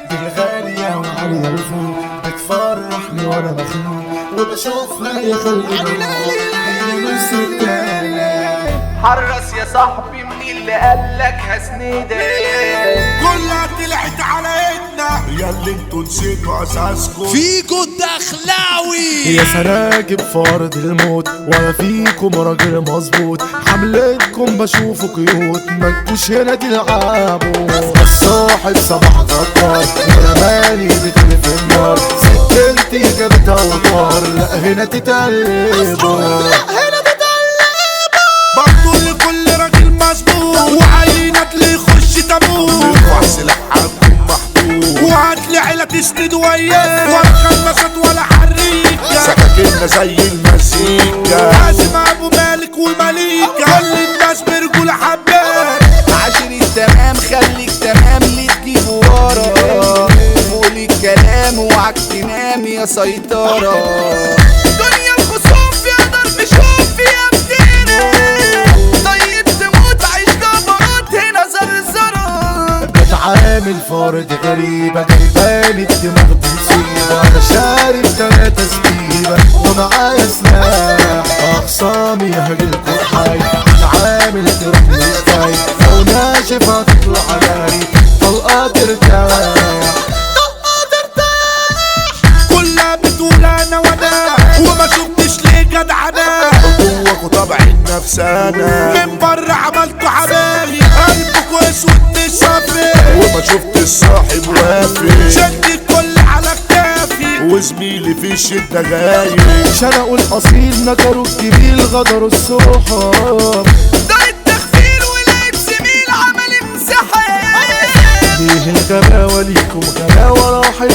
دي الغالية وعليا الفوق بتفرحني وانا مخنوق وبشوفها يا خلقي هي نص التاني حرص يا صاحبي من اللي قالك هسندك كلها طلعت على ايدنا يا اللي انتوا نسيتوا اساسكم فيجو الدخلاوي يا سراجب فرض الموت ولا فيكم راجل مظبوط حملتكم بشوفه قيود مالكوش هنا تلعبوا الصاحب صباح غدار ورماني بتلي في النار سكنتي جابت اوتار لا هنا تتقلبوا برضو لكل راجل مظبوط وعينك اللي يخش تابوت يرفع سلاح عندكم محبوب وهات لي عيلة تسند وياه ولا خلصت ولا حريكة سكاكيننا زي المزيكا لازم ابو مالك ومليكة كل الناس برجولة حبات عشان التمام خليك تمام اللي تجيب ورا قول الكلام وعك تنام يا سيطرة دنيا الخصوم فيها ضرب شوف فيها بتيرة طيب تموت عيش جبروت هنا زرزرة بتعامل فرد غريبة جايباني الدماغ بمصيبة أنا شارب تلاتة سبيبة ومعايا سلاح أخصامي هجيلكوا حي بتعامل تروح مش جاي لو ناشف هتطلع علي طلقة ترتاح كلها بتقول انا وانا وما شفتش ليه جدعنا جواكوا طبع النفس انا من بره عملتوا حبايب قلبكوا اسود مش صافي وما شفت الصاحب وافي شد الكل على كتافي وزميلي في الشدة غايب شنقوا الأصيل نكروا الجميل غدروا الصحاب ده التخفير ولقيت زميل عمل مساحات ليه الغباوة ليكم غباوة راحت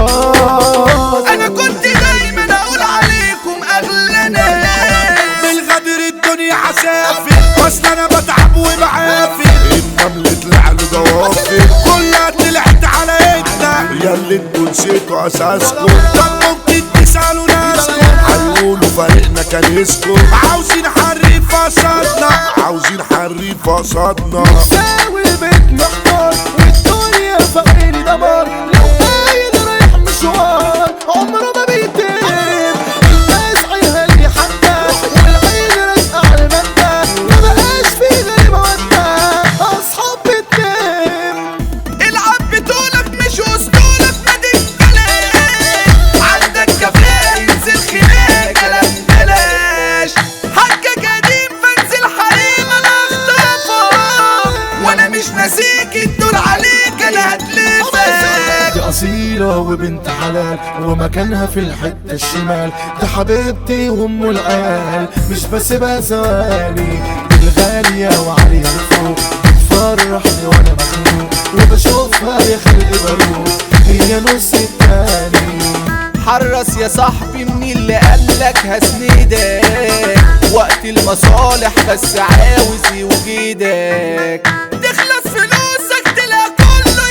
خلاص انا كنت دايما اقول عليكم اغلى ناس بالغدر الدنيا حسافي اصل انا بتعب وبعافي النمل طلع له ضوافي كلها طلعت على ايدنا يا اللي انتوا نسيتوا اساسكم طب ممكن تسالوا ناسكم هيقولوا فريقنا كان يسكت عاوزين حريف قصادنا عاوزين حريف قصادنا ساوي البيت محتار والدنيا فقيري دمار لو قايد رايح مشوار عمره ما بيتم الناس عينها اللي حتى والعين رزقة على المادة ما بقاش في غير مودة أصحاب بتنام العب بطولك مش اسطولك ما تتكلم عندك كفايه انزل خناق كلام بلاش حقك قديم فانزل حريم انا اخطفك وانا مش ناسيك الدور عليك انا هتلفك دي أصيلة وبنت حلال ومكانها في الحتة الشمال دي حبيبتي وأم العيال مش بس بسوالي دي الغالية وعليا الفوق بتفرحني وأنا مخنوق وبشوفها يا خلقي بروق هي نص التاني حرص يا صاحبي من اللي قالك هسندك وقت المصالح بس عاوز يوجدك تخلص فلوسك تلاقي كله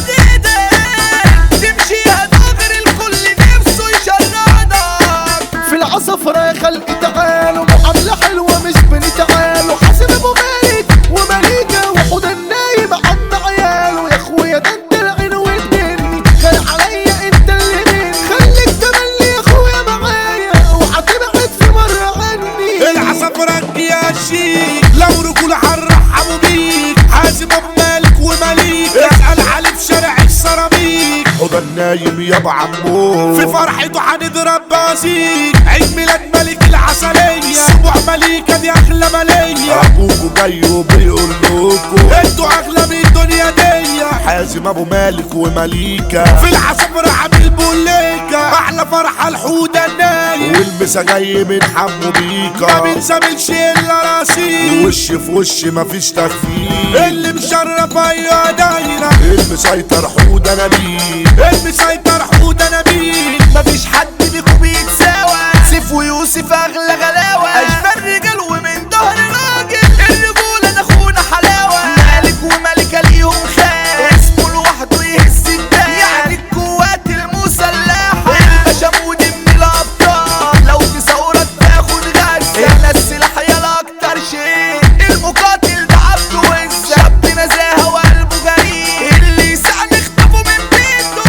يهددك تمشي هتغر الكل نفسه يشردك في العصفرة يا خلقي تعالوا معاملة حلوة مش بني تعالوا حاسب ابو مالك ومليكة وحود النايم عم عياله يا اخويا ده انت العين والجن خلي عليا انت اللي مين خليك تملي يا اخويا معايا وهتبعد في مرة عني العصفرة يا شيك لو رجولة هنرحبوا بيك حازم ابو مالك ومليك اسأل علي في شارع السيراميك هدى النايم يابا عمو في فرحته هنضرب بازيك عيد ميلاد ملك العسلية سبوع مليكة دي أغلى مالية أبوكوا جاي وبيقول لكم انتوا أغلى من الدنيا دي حازم أبو مالك ومليكة في العصفرة عامل بوليكة أحلى فرحة الحودة النايم والمسا جاي من حمو بيكا ما بنساملش إلا راسي وش في وش مفيش تخفيف اللي مشرف أيوة دايرة المسيطر حودة نبيل المسيطر حودة نبيل مفيش حد بيكو بيتساوى سيف ويوسف اغلى غلاوة اشبال رجال ومن ظهر راجل الرجولة ده اخونا حلاوة مالك وملكة ليهم خان اسمه لوحده يهز الدان يعني القوات المسلحة الباشا مودي من الابطال لو تثورك تاخد غزة احنا السلاح يلا اكتر شيء المقاتل ده عبده وزة شاب نزاهة وقلبه جريء اللي يسعني اخطفه من بيته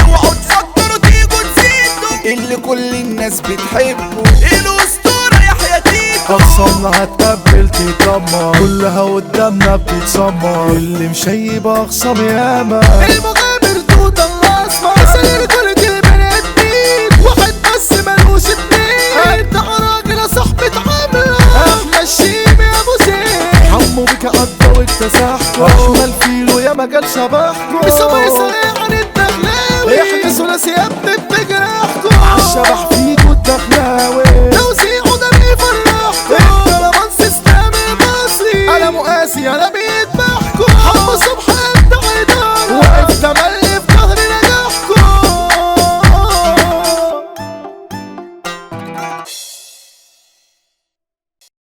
الناس بتحبه الاسطورة يحيى تيتو أخصامنا هتقبل تتدمر كلها قدامنا بتتسمر اللي مشيب أخصام ياما المغامر توت الأسمر سير كل البني آدمين واحد بس ملوش اتنين انت راجل يا صاحبي اتعامل احمد الشيب يا ابو زيد حمو بك قضى واكتسحته احمد فيلو يا مجال شبحكو بسمع يسرع عن الدخلاوي احنا ثلاثي يا ابني بجراحكو عالشبح فيكو الدخلاوي توزيع